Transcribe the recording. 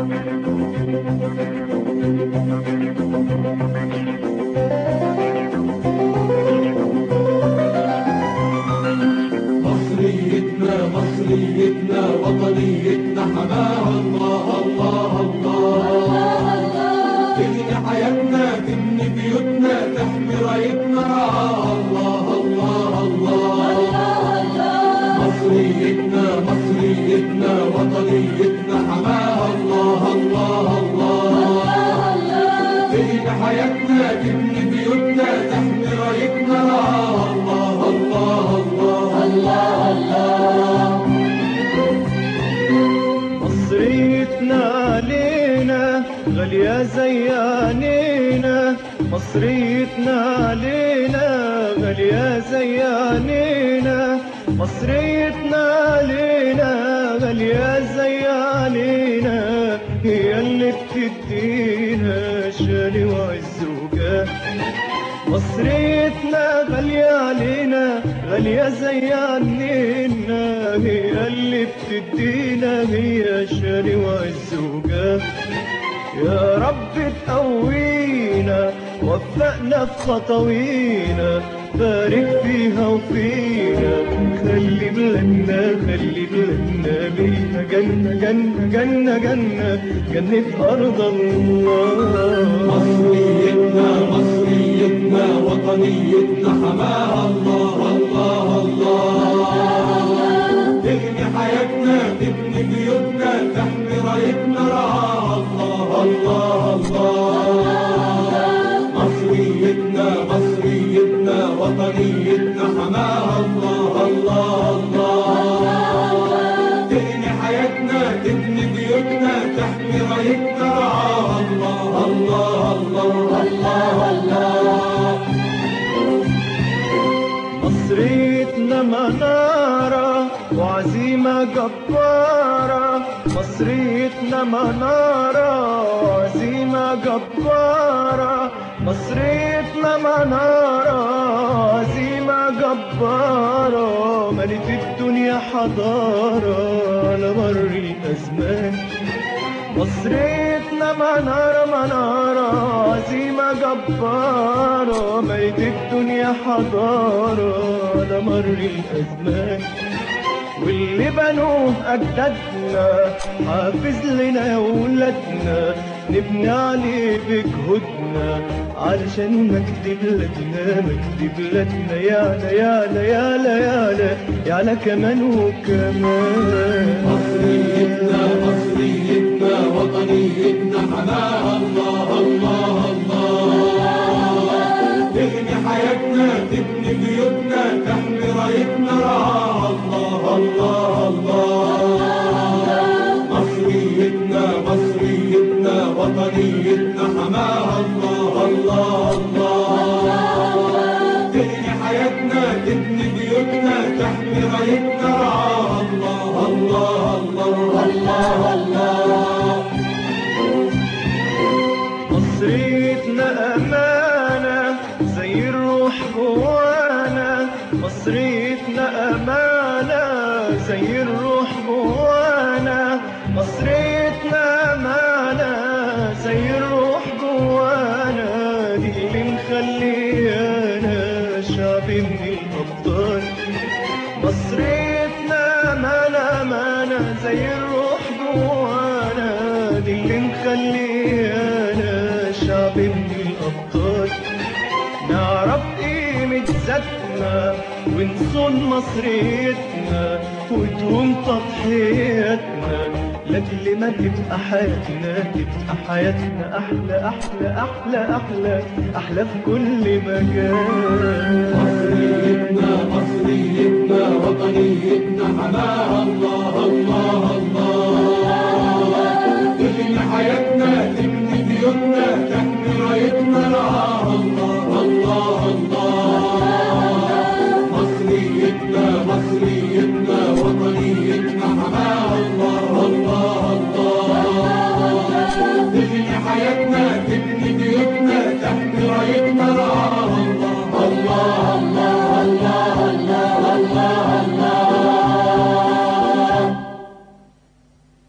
مصريتنا مصريتنا وطنيتنا حماها الله الله الله تغني حياتنا تبني بيوتنا تحمي رايتنا رعاها الله الله الله مصريتنا مصريتنا وطنيتنا حماها الله الله الله تغني حياتنا تبني بيوتنا تحمي رايتنا رعاها الله الله الله مصريتنا علينا غالية زيانينا مصريتنا علينا غالية زيانينا مصريتنا علينا غالية زيانينا هي اللي بتدينا شان وعز وجاه مصريتنا غالية علينا غالية زي عنينا هي اللي بتدينا هي شان وعز وجاه يا رب تقوينا وفقنا في خطوينا بارك فيها وفينا خلي بلادنا خلي بلادنا بيها جنة جنة جنة جنة جنة أرض الله مصريتنا مصريتنا وطنيتنا حماها الله الله الله تغني حياتنا تبني بيوتنا تحمي رايتنا رعاها الله الله الله مصريتنا مصريتنا وطنيتنا حماها الله الله الله تغني حياتنا تبني بيوتنا تحمي رايتنا رعاها الله الله الله الله الله مصريتنا منارة وعزيمة جبارة مصريتنا منارة وعزيمة جبارة مصريتنا منارة وعزيمة جبارة ملت الدنيا حضارة على مر الأزمان مصريتنا منارة منارة عزيمة جبارة ميت الدنيا حضارة على مر الأزمان واللي بنوه أجدادنا حافظ لنا يا ولادنا نبني عليه بجهودنا علشان مجد بلادنا مجد بلادنا يالا يالا يالا يالا يالا كمان وكمان مصريتنا مصريتنا وطنيتنا حماها الله الله الله تغني حياتنا تبني بيوتنا تحمي رايتنا رعاها الله الله الله مصريتنا مصريتنا وطنيتنا حماها الله الله الله تغني حياتنا تبني بيوتنا تحمي رايتنا رعاها الله الله الله الله الله مصريتنا أمانة زي الروح جوانا مصريتنا أمانة زي الروح جوانا مصريتنا أمانة زي الروح جوانا دي اللي مخليانا شعب من الأبطال مصريتنا أمانة أمانة زي الروح جوانا دي اللي مخليانا شعب من الأبطال نعرف قيمة ذاتنا ونصون مصريتنا وتقوم تضحيتنا لأجل ما تبقى حياتنا تبقى حياتنا أحلى أحلى أحلى أحلى أحلى في كل مجال مصريتنا مصريتنا وطنيتنا حماها الله الله الله